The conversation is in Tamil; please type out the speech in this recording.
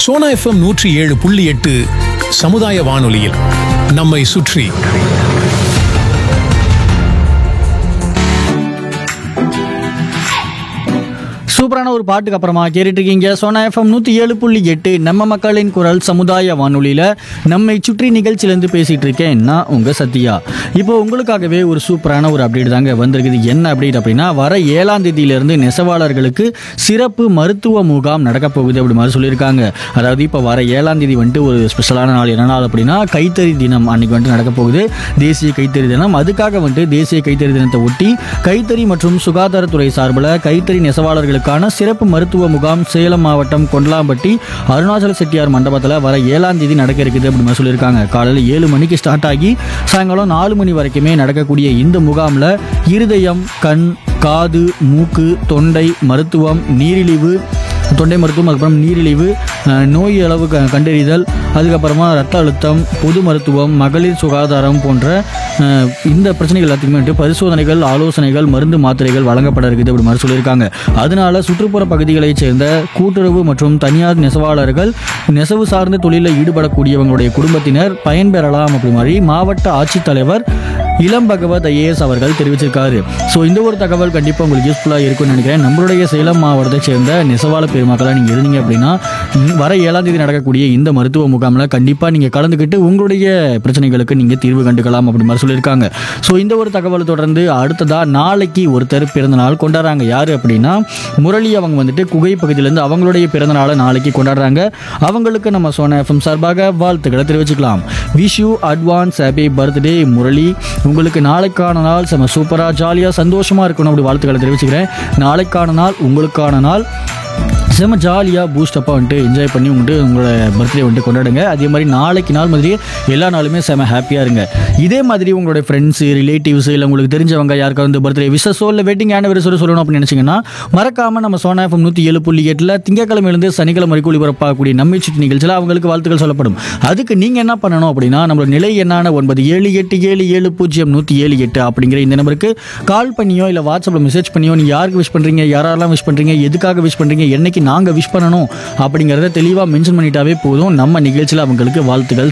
சோனா எஃப்எம் நூற்றி ஏழு புள்ளி எட்டு சமுதாய வானொலியில் நம்மை சுற்றி சூப்பரான ஒரு பாட்டுக்கு அப்புறமா கேட்டுட்டு இருக்கீங்க சோனா எஃப்எம் நூற்றி ஏழு புள்ளி எட்டு நம்ம மக்களின் குரல் சமுதாய வானொலியில் நம்மை சுற்றி நிகழ்ச்சியிலேருந்து பேசிகிட்டு இருக்கேன் நான் உங்கள் சத்யா இப்போ உங்களுக்காகவே ஒரு சூப்பரான ஒரு அப்டேட் தாங்க வந்திருக்குது என்ன அப்டேட் அப்படின்னா வர ஏழாம் தேதியிலிருந்து நெசவாளர்களுக்கு சிறப்பு மருத்துவ முகாம் நடக்க போகுது அப்படி மாதிரி சொல்லியிருக்காங்க அதாவது இப்போ வர ஏழாம் தேதி வந்துட்டு ஒரு ஸ்பெஷலான நாள் என்ன நாள் அப்படின்னா கைத்தறி தினம் அன்னைக்கு வந்துட்டு நடக்க போகுது தேசிய கைத்தறி தினம் அதுக்காக வந்துட்டு தேசிய கைத்தறி தினத்தை ஒட்டி கைத்தறி மற்றும் சுகாதாரத்துறை சார்பில் கைத்தறி நெசவாளர்களுக்கான சிறப்பு மருத்துவ முகாம் சேலம் மாவட்டம் கொண்டலாம்பட்டி அருணாச்சல செட்டியார் மண்டபத்தில் வர ஏழாம் தேதி நடக்க இருக்குது அப்படின்னு சொல்லியிருக்காங்க காலையில் ஏழு மணிக்கு ஸ்டார்ட் ஆகி சாயங்காலம் நாலு மணி வரைக்குமே நடக்கக்கூடிய இந்த முகாமில் இருதயம் கண் காது மூக்கு தொண்டை மருத்துவம் நீரிழிவு தொண்டை மருத்துவம் அதுக்கப்புறம் நீரிழிவு அஹ், நோய் அளவு க- கண்டறிதல் அதுக்கப்புறமா ரத்த அழுத்தம் பொது மருத்துவம் மகளிர் சுகாதாரம் போன்ற அஹ், இந்த பிரச்சனைகள் எல்லாத்துக்குமே வந்துட்டு பரிசோதனைகள் ஆலோசனைகள் மருந்து மாத்திரைகள் வழங்கப்பட இருக்குது அப்படி மாதிரி சொல்லியிருக்காங்க அதனால சுற்றுப்புற பகுதிகளைச் சேர்ந்த கூட்டுறவு மற்றும் தனியார் நெசவாளர்கள் நெசவு சார்ந்த தொழிலில் ஈடுபடக்கூடியவங்களுடைய குடும்பத்தினர் பயன்பெறலாம் அப்படி மாதிரி மாவட்ட ஆட்சித்தலைவர் இளம் பகவத் ஐஏஎஸ் அவர்கள் தெரிவிச்சிருக்காரு ஸோ இந்த ஒரு தகவல் கண்டிப்பாக உங்களுக்கு யூஸ்ஃபுல்லாக இருக்கும்னு நினைக்கிறேன் நம்மளுடைய சேலம் மாவட்டத்தை சேர்ந்த நெசவாள பெருமக்களாக நீங்கள் இருந்தீங்க அப்படின்னா ம், வர ஏழாம் தேதி நடக்கக்கூடிய இந்த மருத்துவ முகாமில் கண்டிப்பாக நீங்கள் கலந்துக்கிட்டு உங்களுடைய பிரச்சனைகளுக்கு நீங்கள் தீர்வு கண்டுக்கலாம் அப்படி மாதிரி சொல்லியிருக்காங்க ஸோ இந்த ஒரு தகவலை தொடர்ந்து அடுத்ததாக நாளைக்கு ஒருத்தர் பிறந்த நாள் கொண்டாடுறாங்க யார் அப்படின்னா முரளி அவங்க வந்துட்டு குகை பகுதியிலேருந்து அவங்களுடைய பிறந்த நாளை நாளைக்கு கொண்டாடுறாங்க அவங்களுக்கு நம்ம சோனா எஃப்எம் சார்பாக வாழ்த்துக்களை தெரிவிச்சுக்கலாம் wish you advance happy birthday Murali உங்களுக்கு நாளைக்கான நாள் செம சூப்பராக ஜாலியாக சந்தோஷமாக இருக்கணும் அப்படி வாழ்த்துக்களை தெரிவிச்சுக்கிறேன் நாளைக்கான நாள் உங்களுக்கான நாள் செம ஜாலியாக பூஸ்டப்பாக வந்துட்டு என்ஜாய் பண்ணி வந்துட்டு உங்களோட பர்த்டே வந்துட்டு கொண்டாடுங்க அதே மாதிரி நாளைக்கு நாள் மாதிரியே எல்லா நாளுமே செம ஹாப்பியாக இருங்க இதே மாதிரி உங்களுடைய ஃப்ரெண்ட்ஸு ரிலேட்டிவ்ஸ் இல்லை உங்களுக்கு தெரிஞ்சவங்க யாருக்கா வந்து பர்த்டே விசஸோ இல்லை வெட்டிங் ஆனிவர்சரி சொல்லணும் அப்படின்னு நினச்சிங்கன்னா மறக்காமல் நம்ம சோனா எஃப்எம் நூற்றி ஏழு புள்ளி எட்டில் திங்கக்கிழமையிலேருந்து சனிக்கிழமை வரைக்கும் ஒளிபரப்பாகக்கூடிய நம்மை சுற்றி நிகழ்ச்சியில் அவங்களுக்கு வாழ்த்துக்கள் சொல்லப்படும் அதுக்கு நீங்கள் என்ன பண்ணணும் அப்படின்னா நம்மளோட நிலை என்னான ஒன்பது ஏழு எட்டு ஏழு ஏழு பூஜ்ஜியம் நூற்றி ஏழு எட்டு அப்படிங்கிற இந்த நம்பருக்கு கால் பண்ணியோ இல்லை வாட்ஸ்அப்பில் மெசேஜ் பண்ணியோ நீங்கள் யாருக்கு விஷ் பண்ணுறீங்க யாரெல்லாம் விஷ் பண்ணுறீங்க எதுக்காக விஷ் பண்ணுறீங்க என்னைக்கு நாங்கள் விஷ் பண்ணணும் அப்படிங்கிறத தெளிவாக மென்ஷன் பண்ணிட்டாவே போதும் நம்ம நிகழ்ச்சியில் அவங்களுக்கு வாழ்த்துக்கள்